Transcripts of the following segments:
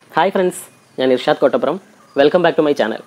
hi friends ഞാൻ Irshad Kottappuram welcome back to my channel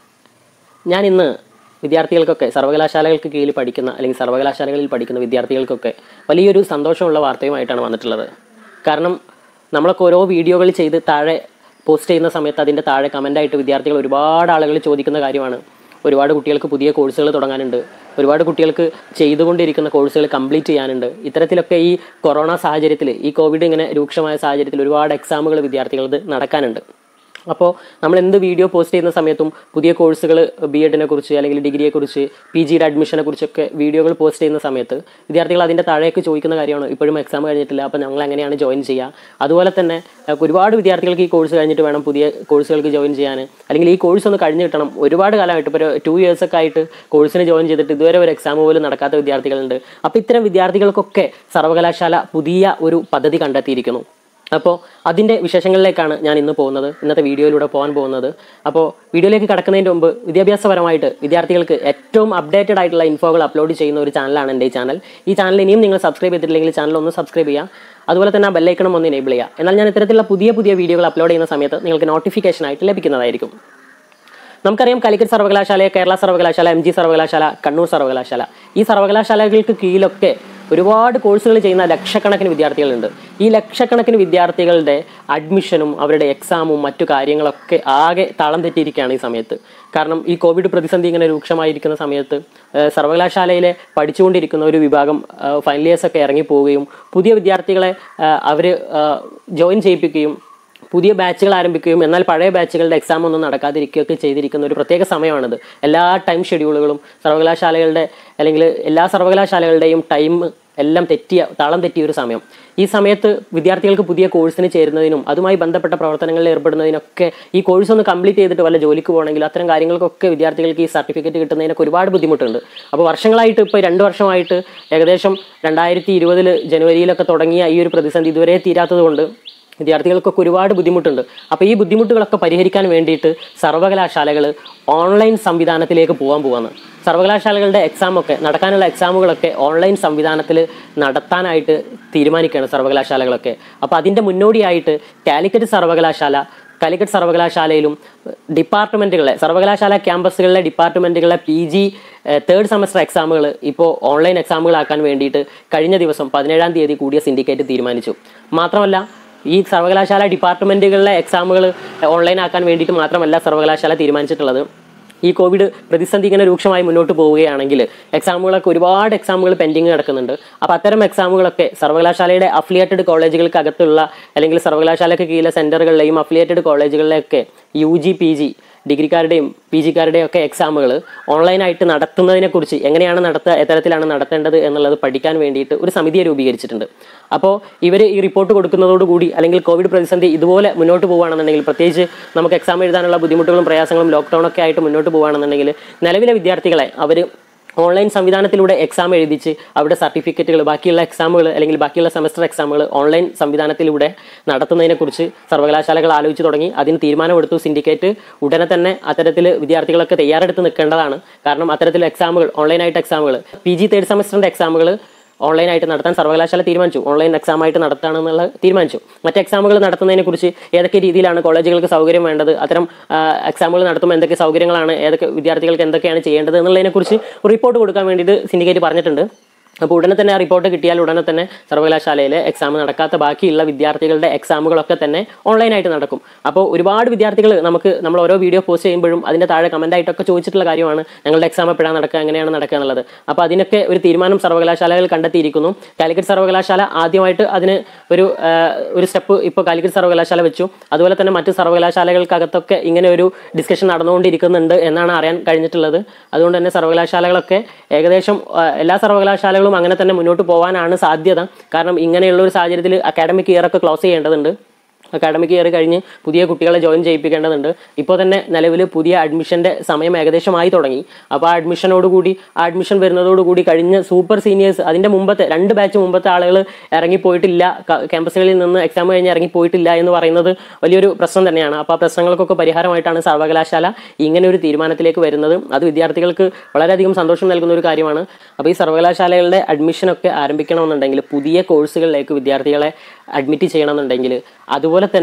ഞാൻ ഇന്ന് വിദ്യാർത്ഥികൾക്കൊക്കെ സർവകലാശാലകൾക്ക് കീഴിൽ പഠിക്കുന്ന അല്ലെങ്കിൽ സർവകലാശാലകളിൽ പഠിക്കുന്ന വിദ്യാർത്ഥികൾക്കൊക്കെ വലിയൊരു സന്തോഷമുള്ള വാർത്തയുമായിട്ടാണ് വന്നിട്ടുള്ളത് കാരണം നമ്മളൊക്കെ ഓരോ വീഡിയോകൾ ചെയ്ത് താഴെ പോസ്റ്റ് ചെയ്യുന്ന സമയത്ത് അതിൻ്റെ താഴെ കമൻ്റായിട്ട് വിദ്യാർത്ഥികൾ ഒരുപാട് ആളുകൾ ചോദിക്കുന്ന കാര്യമാണ് ഒരുപാട് കുട്ടികൾക്ക് പുതിയ കോഴ്സുകൾ തുടങ്ങാനുണ്ട് ഒരുപാട് കുട്ടികൾക്ക് ചെയ്തുകൊണ്ടിരിക്കുന്ന കോഴ്സുകൾ കംപ്ലീറ്റ് ചെയ്യാനുണ്ട് ഇത്തരത്തിലൊക്കെ ഈ കൊറോണ സാഹചര്യത്തിൽ ഈ കോവിഡ് ഇങ്ങനെ രൂക്ഷമായ സാഹചര്യത്തിൽ ഒരുപാട് എക്സാമുകൾ വിദ്യാർത്ഥികളത് നടക്കാനുണ്ട് അപ്പോൾ നമ്മൾ എന്ത് വീഡിയോ പോസ്റ്റ് ചെയ്യുന്ന സമയത്തും പുതിയ കോഴ്സുകൾ ബി എഡിനെ കുറിച്ച് അല്ലെങ്കിൽ ഡിഗ്രിയെക്കുറിച്ച് പി ജിയുടെ അഡ്മിഷനെ കുറിച്ചൊക്കെ വീഡിയോകൾ പോസ്റ്റ് ചെയ്യുന്ന സമയത്ത് വിദ്യാർത്ഥികൾ അതിൻ്റെ താഴേക്ക് ചോദിക്കുന്ന കാര്യമാണ് ഇപ്പോഴും എക്സാം കഴിഞ്ഞിട്ടില്ല അപ്പോൾ ഞങ്ങൾ എങ്ങനെയാണ് ജോയിൻ ചെയ്യുക അതുപോലെ തന്നെ അഹ് ഒരുപാട് വിദ്യാർത്ഥികൾക്ക് ഈ കോഴ്സ് കഴിഞ്ഞിട്ട് വേണം പുതിയ കോഴ്സുകൾക്ക് ജോയിൻ ചെയ്യാൻ അല്ലെങ്കിൽ ഈ കോഴ്സ് ഒന്ന് കഴിഞ്ഞ് കിട്ടണം ഒരുപാട് കാലമായിട്ട് ഇപ്പോൾ ഒരു ടു ഇയേഴ്സ് ഒക്കെ ആയിട്ട് കോഴ്സിന് ജോയിൻ ചെയ്തിട്ട് ഇതുവരെ ഒരു എക്സാം പോലും നടക്കാത്ത വിദ്യാർത്ഥികളുണ്ട് അപ്പോൾ ഇത്തരം വിദ്യാർത്ഥികൾക്കൊക്കെ സർവകലാശാല പുതിയ ഒരു പദ്ധതി കണ്ടെത്തിയിരിക്കുന്നു അപ്പോൾ അതിൻ്റെ വിശേഷങ്ങളിലേക്കാണ് ഞാൻ ഇന്ന് പോകുന്നത് ഇന്നത്തെ വീഡിയോയിലൂടെ പോകാൻ പോകുന്നത് അപ്പോൾ വീഡിയോയിലേക്ക് കടക്കുന്നതിന് മുമ്പ് വിദ്യാഭ്യാസപരമായിട്ട് വിദ്യാർത്ഥികൾക്ക് ഏറ്റവും അപ്ഡേറ്റഡ് ആയിട്ടുള്ള ഇൻഫോകൾ അപ്ലോഡ് ചെയ്യുന്ന ഒരു ചാനലാണ് എൻ്റെ ഈ ചാനൽ ഈ ചാനൽ ഇനിയും നിങ്ങൾ സബ്സ്ക്രൈബ് ചെയ്തിട്ടില്ലെങ്കിൽ ചാനൽ ഒന്ന് സബ്സ്ക്രൈബ് ചെയ്യുക അതുപോലെ തന്നെ ആ ബെല്ലൈക്കണം ഒന്ന് എനേബിൾ ചെയ്യുക എന്നാൽ ഞാൻ ഇത്തരത്തിലുള്ള പുതിയ പുതിയ വീഡിയോകൾ അപ്ലോഡ് ചെയ്യുന്ന സമയത്ത് നിങ്ങൾക്ക് നോട്ടിഫിക്കേഷൻ ആയിട്ട് ലഭിക്കുന്നതായിരിക്കും നമുക്കറിയാം കാലിക്കറ്റ് സർവകലാശാല കേരള സർവകലാശാല എം ജി സർവകലാശാല കണ്ണൂർ സർവകലാശാല ഈ സർവകലാശാലകൾക്ക് കീഴിലൊക്കെ ഒരുപാട് കോഴ്സുകൾ ചെയ്യുന്ന ലക്ഷക്കണക്കിന് വിദ്യാർത്ഥികളുണ്ട് ഈ ലക്ഷക്കണക്കിന് വിദ്യാർത്ഥികളുടെ അഡ്മിഷനും അവരുടെ എക്സാമും മറ്റു കാര്യങ്ങളൊക്കെ ആകെ താളം തെറ്റിയിരിക്കുകയാണ് ഈ സമയത്ത് കാരണം ഈ കോവിഡ് പ്രതിസന്ധി ഇങ്ങനെ രൂക്ഷമായിരിക്കുന്ന സമയത്ത് ഏഹ്, സർവകലാശാലയിലെ പഠിച്ചുകൊണ്ടിരിക്കുന്ന ഒരു വിഭാഗം ഫൈനൽ ഇയേഴ്സ് ഒക്കെ ഇറങ്ങി പോവുകയും പുതിയ വിദ്യാർത്ഥികളെ അവർ ജോയിൻ ചെയ്യിപ്പിക്കുകയും പുതിയ ബാച്ചുകൾ ആരംഭിക്കുകയും എന്നാൽ പഴയ ബാച്ചുകളുടെ എക്സാം ഒന്നും നടക്കാതിരിക്കുകയൊക്കെ ചെയ്തിരിക്കുന്ന ഒരു പ്രത്യേക സമയമാണിത് എല്ലാ ടൈം ഷെഡ്യൂളുകളും സർവകലാശാലകളുടെ അല്ലെങ്കിൽ എല്ലാ സർവകലാശാലകളുടെയും ടൈം എല്ലാം തെറ്റിയ താളം തെറ്റിയ ഒരു സമയം ഈ സമയത്ത് വിദ്യാർത്ഥികൾക്ക് പുതിയ കോഴ്സിന് ചേരുന്നതിനും അതുമായി ബന്ധപ്പെട്ട പ്രവർത്തനങ്ങളിൽ ഏർപ്പെടുന്നതിനൊക്കെ ഈ കോഴ്സ് ഒന്ന് കംപ്ലീറ്റ് ചെയ്തിട്ട് വല്ല ജോലിക്ക് പോകണമെങ്കിൽ അത്തരം കാര്യങ്ങൾക്കൊക്കെ വിദ്യാർത്ഥികൾക്ക് ഈ സർട്ടിഫിക്കറ്റ് കിട്ടുന്നതിനൊക്കെ ഒരുപാട് ബുദ്ധിമുട്ടുണ്ട് അപ്പോൾ വർഷങ്ങളായിട്ട് ഇപ്പോൾ രണ്ട് വർഷമായിട്ട് ഏകദേശം രണ്ടായിരത്തി ഇരുപതിൽ ജനുവരിയിലൊക്കെ തുടങ്ങിയ ഈ ഒരു പ്രതിസന്ധി ഇതുവരെ തീരാത്തത് കൊണ്ട് വിദ്യാർത്ഥികൾക്കൊക്കെ ഒരുപാട് ബുദ്ധിമുട്ടുണ്ട് അപ്പോൾ ഈ ബുദ്ധിമുട്ടുകളൊക്കെ പരിഹരിക്കാൻ വേണ്ടിയിട്ട് സർവകലാശാലകൾ ഓൺലൈൻ സംവിധാനത്തിലേക്ക് പോകാൻ പോവാണ് സർവകലാശാലകളുടെ എക്സാം ഒക്കെ നടക്കാനുള്ള എക്സാമുകളൊക്കെ ഓൺലൈൻ സംവിധാനത്തിൽ നടത്താനായിട്ട് തീരുമാനിക്കുകയാണ് സർവകലാശാലകളൊക്കെ അപ്പോൾ അതിൻ്റെ മുന്നോടിയായിട്ട് കാലിക്കറ്റ് സർവകലാശാല കാലിക്കറ്റ് സർവകലാശാലയിലും ഡിപ്പാർട്ട്മെൻറ്റുകളെ സർവകലാശാല ക്യാമ്പസുകളിലെ ഡിപ്പാർട്ട്മെൻറ്റുകളെ പി ജി തേർഡ് സെമസ്റ്റർ എക്സാമുകൾ ഇപ്പോൾ ഓൺലൈൻ എക്സാമുകളാക്കാൻ വേണ്ടിയിട്ട് കഴിഞ്ഞ ദിവസം പതിനേഴാം തീയതി കൂടിയ സിൻഡിക്കേറ്റ് തീരുമാനിച്ചു മാത്രമല്ല ഈ സർവകലാശാല ഡിപ്പാർട്ട്മെൻറ്റുകളിലെ എക്സാമുകൾ ഓൺലൈൻ ആക്കാൻ വേണ്ടിയിട്ട് മാത്രമല്ല സർവകലാശാല തീരുമാനിച്ചിട്ടുള്ളത് ഈ കോവിഡ് പ്രതിസന്ധി ഇങ്ങനെ രൂക്ഷമായി മുന്നോട്ട് പോവുകയാണെങ്കിൽ എക്സാമുകളൊക്കെ ഒരുപാട് എക്സാമുകൾ പെൻഡിങ് കിടക്കുന്നുണ്ട് അപ്പോൾ അത്തരം എക്സാമുകളൊക്കെ സർവകലാശാലയുടെ അഫിലിയേറ്റഡ് കോളേജുകൾക്ക് അകത്തുള്ള അല്ലെങ്കിൽ സർവകലാശാലയ്ക്ക് കീഴിലെ സെൻറ്ററുകളിലെയും അഫിലിയേറ്റഡ് കോളേജുകളിലെയൊക്കെ യു ജി പി ജി ഡിഗ്രിക്കാരുടെയും പി ജിക്കാരുടെയും ഒക്കെ എക്സാമുകൾ ഓൺലൈനായിട്ട് നടത്തുന്നതിനെക്കുറിച്ച് എങ്ങനെയാണ് നടത്തുക എത്തരത്തിലാണ് നടത്തേണ്ടത് എന്നുള്ളത് പഠിക്കാൻ വേണ്ടിയിട്ട് ഒരു സമിതിയെ രൂപീകരിച്ചിട്ടുണ്ട് അപ്പോൾ ഇവർ ഈ റിപ്പോർട്ട് കൊടുക്കുന്നതോടുകൂടി അല്ലെങ്കിൽ കോവിഡ് പ്രതിസന്ധി ഇതുപോലെ മുന്നോട്ട് പോകുകയാണെന്നുണ്ടെങ്കിൽ പ്രത്യേകിച്ച് നമുക്ക് എക്സാം എഴുതാനുള്ള ബുദ്ധിമുട്ടുകളും പ്രയാസങ്ങളും ലോക്ക്ഡൗൺ ഒക്കെ ആയിട്ട് മുന്നോട്ട് പോകുകയാണെന്നുണ്ടെങ്കിൽ നിലവിലെ വിദ്യാർത്ഥികളെ അവർ ഓൺലൈൻ സംവിധാനത്തിലൂടെ എക്സാം എഴുതിച്ച് അവിടെ സർട്ടിഫിക്കറ്റുകൾ ബാക്കിയുള്ള എക്സാമുകൾ അല്ലെങ്കിൽ ബാക്കിയുള്ള സെമസ്റ്റർ എക്സാമുകൾ ഓൺലൈൻ സംവിധാനത്തിലൂടെ നടത്തുന്നതിനെക്കുറിച്ച് സർവകലാശാലകൾ ആലോചിച്ച് തുടങ്ങി അതിന് തീരുമാനമെടുത്തു സിൻഡിക്കേറ്റ് ഉടനെ തന്നെ അത്തരത്തിൽ വിദ്യാർത്ഥികളൊക്കെ തയ്യാറെടുത്ത് നിൽക്കേണ്ടതാണ് കാരണം അത്തരത്തിൽ എക്സാമുകൾ ഓൺലൈനായിട്ട് എക്സാമുകൾ പി ജി തേർഡ് സെമസ്റ്ററിൻ്റെ എക്സാമുകൾ ഓൺലൈനായിട്ട് നടത്താൻ സർവകലാശാല തീരുമാനിച്ചു ഓൺലൈൻ എക്സാം ആയിട്ട് നടത്താണെന്നുള്ള തീരുമാനിച്ചു മറ്റ് എക്സാമുകൾ നടത്തുന്നതിനെക്കുറിച്ച് ഏതൊക്കെ രീതിയിലാണ് കോളേജുകൾക്ക് സൗകര്യം വേണ്ടത് അത്തരം എക്സാമുകൾ നടത്തുമ്പോൾ എന്തൊക്കെ സൗകര്യങ്ങളാണ് ഏതൊക്കെ വിദ്യാർത്ഥികൾക്ക് എന്തൊക്കെയാണ് ചെയ്യേണ്ടത് എന്നുള്ളതിനെക്കുറിച്ച് റിപ്പോർട്ട് കൊടുക്കാൻ വേണ്ടിയിട്ട് സിൻഡിക്കേറ്റ് പറഞ്ഞിട്ടുണ്ട് അപ്പോൾ ഉടനെ തന്നെ ആ റിപ്പോർട്ട് കിട്ടിയാൽ ഉടനെ തന്നെ സർവകലാശാലയിലെ എക്സാം നടക്കാത്ത ബാക്കിയുള്ള വിദ്യാർത്ഥികളുടെ എക്സാമുകളൊക്കെ തന്നെ ഓൺലൈനായിട്ട് നടക്കും അപ്പോൾ ഒരുപാട് വിദ്യാർത്ഥികൾ നമുക്ക് നമ്മൾ ഓരോ വീഡിയോ പോസ്റ്റ് ചെയ്യുമ്പോഴും അതിൻ്റെ താഴെ കമൻ്റ് ആയിട്ടൊക്കെ ചോദിച്ചിട്ടുള്ള കാര്യമാണ് ഞങ്ങളുടെ എക്സാം എപ്പോഴാണ് നടക്കുക എങ്ങനെയാണ് നടക്കുക എന്നുള്ളത് അപ്പോൾ അതിനൊക്കെ ഒരു തീരുമാനം സർവകലാശാലകൾ കണ്ടെത്തിയിരിക്കുന്നു കാലിക്കറ്റ് സർവകലാശാല ആദ്യമായിട്ട് അതിന് ഒരു ആ, ഒരു സ്റ്റെപ്പ് ഇപ്പോൾ കാലിക്കറ്റ് സർവകലാശാല വെച്ചു അതുപോലെ തന്നെ മറ്റ് സർവകലാശാലകൾക്കകത്തൊക്കെ ഇങ്ങനെ ഒരു ഡിസ്കഷൻ നടന്നുകൊണ്ടിരിക്കുന്നുണ്ട് എന്നാണ് അറിയാൻ കഴിഞ്ഞിട്ടുള്ളത് അതുകൊണ്ട് തന്നെ സർവകലാശാലകളൊക്കെ ഏകദേശം ആ, എല്ലാ സർവകലാശാലകളും അങ്ങനെ തന്നെ മുന്നോട്ട് പോകാനാണ് സാധ്യത കാരണം ഇങ്ങനെയുള്ള ഒരു സാഹചര്യത്തിൽ അക്കാഡമിക് ഇയർ ഒക്കെ ക്ലോസ് ചെയ്യേണ്ടതുണ്ട് അക്കാഡമിക് ഇയർ കഴിഞ്ഞ് പുതിയ കുട്ടികളെ ജോയിൻ ചെയ്യിപ്പിക്കേണ്ടതുണ്ട് ഇപ്പോൾ തന്നെ നിലവിൽ പുതിയ അഡ്മിഷൻ്റെ സമയം ഏകദേശമായി തുടങ്ങി അപ്പോൾ ആ അഡ്മിഷനോടുകൂടി ആ അഡ്മിഷൻ വരുന്നതോടുകൂടി കഴിഞ്ഞ സൂപ്പർ സീനിയേഴ്സ് അതിൻ്റെ മുമ്പത്തെ രണ്ട് ബാച്ച് മുമ്പത്തെ ആളുകൾ ഇറങ്ങിപ്പോയിട്ടില്ല ക- ക്യാമ്പസുകളിൽ നിന്ന് എക്സാം കഴിഞ്ഞ് ഇറങ്ങിപ്പോയിട്ടില്ല എന്ന് പറയുന്നത് വലിയൊരു പ്രശ്നം തന്നെയാണ് അപ്പോൾ ആ പ്രശ്നങ്ങൾക്കൊക്കെ പരിഹാരമായിട്ടാണ് സർവകലാശാല ഇങ്ങനെ ഒരു തീരുമാനത്തിലേക്ക് വരുന്നത് അത് വിദ്യാർത്ഥികൾക്ക് വളരെയധികം സന്തോഷം നൽകുന്ന ഒരു കാര്യമാണ് അപ്പോൾ ഈ സർവകലാശാലകളുടെ അഡ്മിഷനൊക്കെ ആരംഭിക്കണമെന്നുണ്ടെങ്കിൽ പുതിയ കോഴ്സുകളിലേക്ക് വിദ്യാർത്ഥികളെ അഡ്മിറ്റ് ചെയ്യണമെന്നുണ്ടെങ്കിൽ അതുപോലെ തന്നെ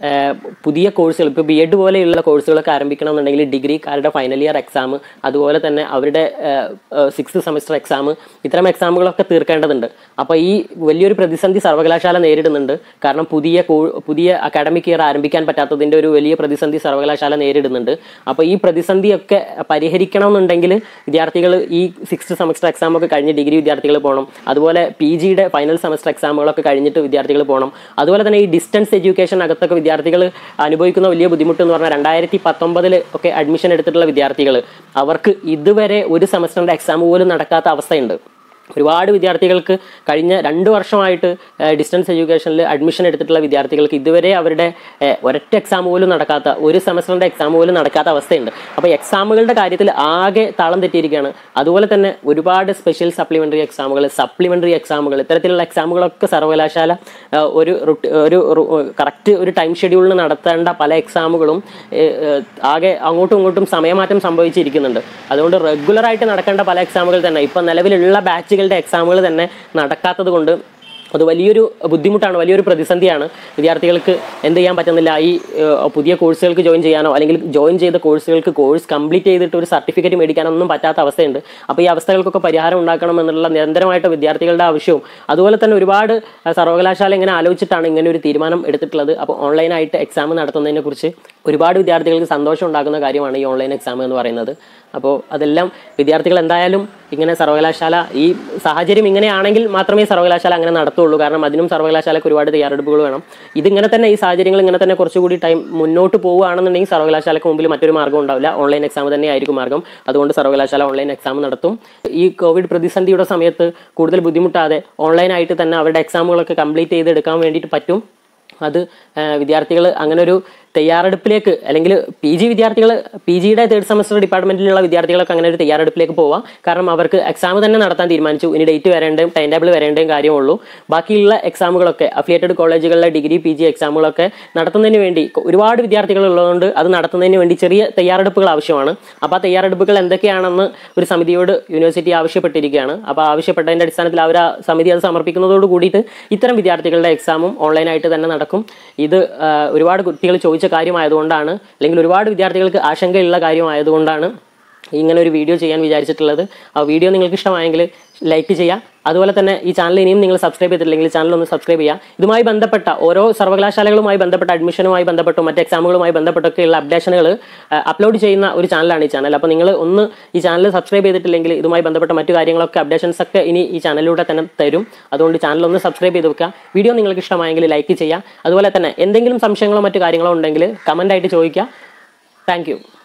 ഏഹ്, പുതിയ കോഴ്സുകൾ ഇപ്പോൾ ബി എഡ് പോലെയുള്ള കോഴ്സുകളൊക്കെ ആരംഭിക്കണമെന്നുണ്ടെങ്കിൽ ഡിഗ്രിക്കാരുടെ ഫൈനൽ ഇയർ എക്സാം അതുപോലെ തന്നെ അവരുടെ സിക്സ് സെമസ്റ്റർ എക്സാം ഇത്തരം എക്സാമുകളൊക്കെ തീർക്കേണ്ടതുണ്ട് അപ്പോൾ ഈ വലിയൊരു പ്രതിസന്ധി സർവകലാശാല നേരിടുന്നുണ്ട് കാരണം പുതിയ കോ- പുതിയ അക്കാഡമിക് ഇയർ ആരംഭിക്കാൻ പറ്റാത്തതിൻ്റെ ഒരു വലിയ പ്രതിസന്ധി സർവകലാശാല നേരിടുന്നുണ്ട് അപ്പോൾ ഈ പ്രതിസന്ധിയൊക്കെ പരിഹരിക്കണമെന്നുണ്ടെങ്കിൽ വിദ്യാർത്ഥികൾ ഈ സിക്സ് സെമസ്റ്റർ എക്സാം ഒക്കെ കഴിഞ്ഞ് ഡിഗ്രി വിദ്യാർത്ഥികൾ പോകണം അതുപോലെ പി ജിയുടെ ഫൈനൽ സെമസ്റ്റർ എക്സാമുകളൊക്കെ കഴിഞ്ഞിട്ട് വിദ്യാർത്ഥികൾ പോകണം അതുപോലെ തന്നെ ഈ ഡിസ്റ്റൻസ് എഡ്യൂക്കേഷൻ അകത്തൊക്കെ വിദ്യാർത്ഥികൾ അനുഭവിക്കുന്ന വലിയ ബുദ്ധിമുട്ട് എന്ന് പറഞ്ഞാൽ രണ്ടായിരത്തി പത്തൊമ്പതിൽ ഒക്കെ അഡ്മിഷൻ എടുത്തിട്ടുള്ള വിദ്യാർത്ഥികൾ അവർക്ക് ഇതുവരെ ഒരു സെമസ്റ്ററിന്റെ എക്സാം പോലും നടക്കാത്ത അവസ്ഥയുണ്ട് ഒരുപാട് വിദ്യാർത്ഥികൾക്ക് കഴിഞ്ഞ രണ്ട് വർഷമായിട്ട് ഡിസ്റ്റൻസ് എഡ്യൂക്കേഷനിൽ അഡ്മിഷൻ എടുത്തിട്ടുള്ള വിദ്യാർത്ഥികൾക്ക് ഇതുവരെ അവരുടെ ഏഹ്, ഒരൊറ്റ എക്സാം പോലും നടക്കാത്ത ഒരു സെമസ്റ്ററിന്റെ എക്സാം പോലും നടക്കാത്ത അവസ്ഥയുണ്ട് അപ്പോൾ എക്സാമുകളുടെ കാര്യത്തിൽ ആകെ താളം തെറ്റിയിരിക്കുകയാണ് അതുപോലെ തന്നെ ഒരുപാട് സ്പെഷ്യൽ സപ്ലിമെന്ററി എക്സാമുകൾ സപ്ലിമെന്ററി എക്സാമുകൾ ഇത്തരത്തിലുള്ള എക്സാമുകളൊക്കെ സർവകലാശാല ഏഹ്, ഒരു റുട്ട്- ഒരു കറക്റ്റ് ഒരു ടൈം ഷെഡ്യൂളിൽ നടത്തേണ്ട പല എക്സാമുകളും ഏഹ്, ഏഹ്, ആകെ അങ്ങോട്ടും ഇങ്ങോട്ടും സമയമാറ്റം സംഭവിച്ചിരിക്കുന്നുണ്ട് അതുകൊണ്ട് റെഗുലറായിട്ട് നടക്കേണ്ട പല എക്സാമുകൾ തന്നെ ഇപ്പം നിലവിലുള്ള ബാച്ചുകളുടെ എക്സാമുകൾ തന്നെ നടക്കാത്തത് കൊണ്ട് അത് വലിയൊരു ബുദ്ധിമുട്ടാണ് വലിയൊരു പ്രതിസന്ധിയാണ് വിദ്യാർത്ഥികൾക്ക് എന്ത് ചെയ്യാൻ പറ്റുന്നില്ല ഈ ഏഹ്, പുതിയ കോഴ്സുകൾക്ക് ജോയിൻ ചെയ്യാനോ അല്ലെങ്കിൽ ജോയിൻ ചെയ്ത കോഴ്സുകൾക്ക് കോഴ്സ് കംപ്ലീറ്റ് ചെയ്തിട്ട് ഒരു സർട്ടിഫിക്കറ്റ് മേടിക്കാനൊന്നും പറ്റാത്ത അവസ്ഥയുണ്ട് അപ്പോൾ ഈ അവസ്ഥകൾക്കൊക്കെ പരിഹാരം ഉണ്ടാക്കണം എന്നുള്ള നിരന്തരമായിട്ട് വിദ്യാർത്ഥികളുടെ ആവശ്യവും അതുപോലെ തന്നെ ഒരുപാട് അഹ്, സർവകലാശാല ഇങ്ങനെ ആലോചിച്ചിട്ടാണ് ഇങ്ങനെ ഒരു തീരുമാനം എടുത്തിട്ടുള്ളത് അപ്പോൾ ഓൺലൈനായിട്ട് എക്സാം നടത്തുന്നതിനെ കുറിച്ച് ഒരുപാട് വിദ്യാർത്ഥികൾക്ക് സന്തോഷം ഉണ്ടാക്കുന്ന കാര്യമാണ് ഈ ഓൺലൈൻ എക്സാം എന്ന് പറയുന്നത് അപ്പോൾ അതെല്ലാം വിദ്യാർത്ഥികൾ എന്തായാലും ഇങ്ങനെ സർവകലാശാല ഈ സാഹചര്യം ഇങ്ങനെയാണെങ്കിൽ മാത്രമേ സർവകലാശാല അങ്ങനെ നടത്തുള്ളൂ കാരണം അതിനും സർവകലാശാലയ്ക്ക് ഒരുപാട് തയ്യാറെടുപ്പുകൾ വേണം ഇതിങ്ങനെ തന്നെ ഈ സാഹചര്യങ്ങൾ ഇങ്ങനെ തന്നെ കുറച്ചുകൂടി ടൈം മുന്നോട്ട് പോവുകയാണെന്നുണ്ടെങ്കിൽ സർവകലാശാലയ്ക്ക് മുമ്പിൽ മറ്റൊരു മാർഗ്ഗം ഉണ്ടാവില്ല ഓൺലൈൻ എക്സാം തന്നെ ആയിരിക്കും മാർഗ്ഗം അതുകൊണ്ട് സർവകലാശാല ഓൺലൈൻ എക്സാം നടത്തും ഈ കോവിഡ് പ്രതിസന്ധിയുടെ സമയത്ത് കൂടുതൽ ബുദ്ധിമുട്ടാതെ ഓൺലൈനായിട്ട് തന്നെ അവരുടെ എക്സാമുകളൊക്കെ കംപ്ലീറ്റ് ചെയ്തെടുക്കാൻ വേണ്ടിയിട്ട് പറ്റും അത് വിദ്യാർത്ഥികൾ അങ്ങനെ ഒരു തയ്യാറെടുപ്പിലേക്ക് അല്ലെങ്കിൽ പി ജി വിദ്യാർത്ഥികൾ പി ജിയുടെ തേർഡ് സെമസ്റ്റർ ഡിപ്പാർട്ട്മെന്റിലുള്ള വിദ്യാർത്ഥികളൊക്കെ അങ്ങനെ ഒരു തയ്യാറെടുപ്പിലേക്ക് പോവാം കാരണം അവർക്ക് എക്സാം തന്നെ നടത്താൻ തീരുമാനിച്ചു ഇനി ഡേറ്റ് വരേണ്ടതും ടൈം ടേബിൾ വരേണ്ടതും കാര്യമുള്ളൂ ബാക്കിയുള്ള എക്സാമുകളൊക്കെ അഫിലിയേറ്റഡ് കോളേജുകളിലെ ഡിഗ്രി പി ജി എക്സാമുകളൊക്കെ നടത്തുന്നതിന് വേണ്ടി ഒരുപാട് വിദ്യാർത്ഥികൾ ഉള്ളതുകൊണ്ട് അത് നടത്തുന്നതിന് വേണ്ടി ചെറിയ തയ്യാറെടുപ്പുകൾ ആവശ്യമാണ് അപ്പോൾ ആ തയ്യാറെടുപ്പുകൾ എന്തൊക്കെയാണെന്ന് ഒരു സമിതിയോട് യൂണിവേഴ്സിറ്റി ആവശ്യപ്പെട്ടിരിക്കുകയാണ് അപ്പോൾ ആവശ്യപ്പെട്ടതിൻ്റെ അടിസ്ഥാനത്തിൽ അവർ ആ സമിതി അത് സമർപ്പിക്കുന്നതോട് കൂടിയിട്ട് ഇത്തരം വിദ്യാർത്ഥികളുടെ എക്സാമും ഓൺലൈനായിട്ട് തന്നെ നടക്കും ഇത് ആ, ഒരുപാട് കുട്ടികൾ ചോദിച്ച കാര്യമായതുകൊണ്ടാണ് അല്ലെങ്കിൽ ഒരുപാട് വിദ്യാർത്ഥികൾക്ക് ആശങ്കയുള്ള കാര്യമായതുകൊണ്ടാണ് ഇങ്ങനെ ഒരു വീഡിയോ ചെയ്യാൻ വിചാരിച്ചിട്ടുള്ളത് ആ വീഡിയോ നിങ്ങൾക്ക് ഇഷ്ടമായെങ്കിൽ ലൈക്ക് ചെയ്യുക അതുപോലെ തന്നെ ഈ ചാനൽ ഇനിയും നിങ്ങൾ സബ്സ്ക്രൈബ് ചെയ്തിട്ടില്ലെങ്കിൽ ചാനൽ ഒന്ന് സബ്സ്ക്രൈബ് ചെയ്യുക ഇതുമായി ബന്ധപ്പെട്ട ഓരോ സർവകലാശാലകളുമായി ബന്ധപ്പെട്ട അഡ്മിഷനുമായി ബന്ധപ്പെട്ടും മറ്റ് എക്സാമുകളുമായി ബന്ധപ്പെട്ടൊക്കെയുള്ള അപ്ഡേഷനുകൾ അപ്ലോഡ് ചെയ്യുന്ന ഒരു ചാനലാണ് ഈ ചാനൽ അപ്പോൾ നിങ്ങൾ ഒന്ന് ഈ ചാനൽ സബ്സ്ക്രൈബ് ചെയ്തിട്ടില്ലെങ്കിൽ ഇതുമായി ബന്ധപ്പെട്ട മറ്റു കാര്യങ്ങളൊക്കെ അപ്ഡേഷൻസ് ഒക്കെ ഇനി ഈ ചാനലിലൂടെ തന്നെ തരും അതുകൊണ്ട് ചാനൽ ഒന്ന് സബ്സ്ക്രൈബ് ചെയ്ത് വെക്കുക വീഡിയോ നിങ്ങൾക്ക് ഇഷ്ടമായെങ്കിൽ ലൈക്ക് ചെയ്യുക അതുപോലെ തന്നെ എന്തെങ്കിലും സംശയങ്ങളോ മറ്റു കാര്യങ്ങളോ ഉണ്ടെങ്കിൽ കമൻ്റ് ആയിട്ട് ചോദിക്കുക താങ്ക്